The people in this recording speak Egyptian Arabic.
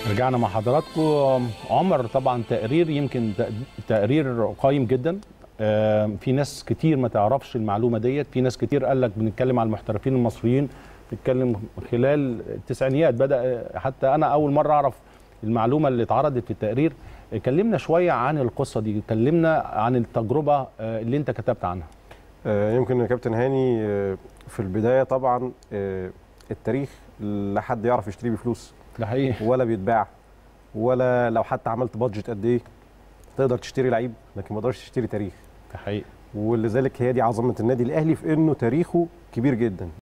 رجعنا مع حضراتكم عمر طبعا تقرير يمكن ت- تقرير قايم جدا آه، في ناس كتير ما تعرفش المعلومه ديت في ناس كتير قال لك بنتكلم على المحترفين المصريين بنتكلم خلال التسعينيات بدا حتى انا اول مره اعرف المعلومه اللي اتعرضت في التقرير كلمنا شويه عن القصه دي كلمنا عن التجربه آه، اللي انت كتبت عنها آه، يمكن يا كابتن هاني آه، في البدايه طبعا آه، التاريخ لا حد يعرف يشتري بفلوس ده حقيقي ولا بيتباع ولا لو حتى عملت بادجت قد ايه تقدر تشتري لعيب لكن ما تقدرش تشتري تاريخ ده حقيقي ولذلك هي دي عظمه النادي الاهلي في انه تاريخه كبير جدا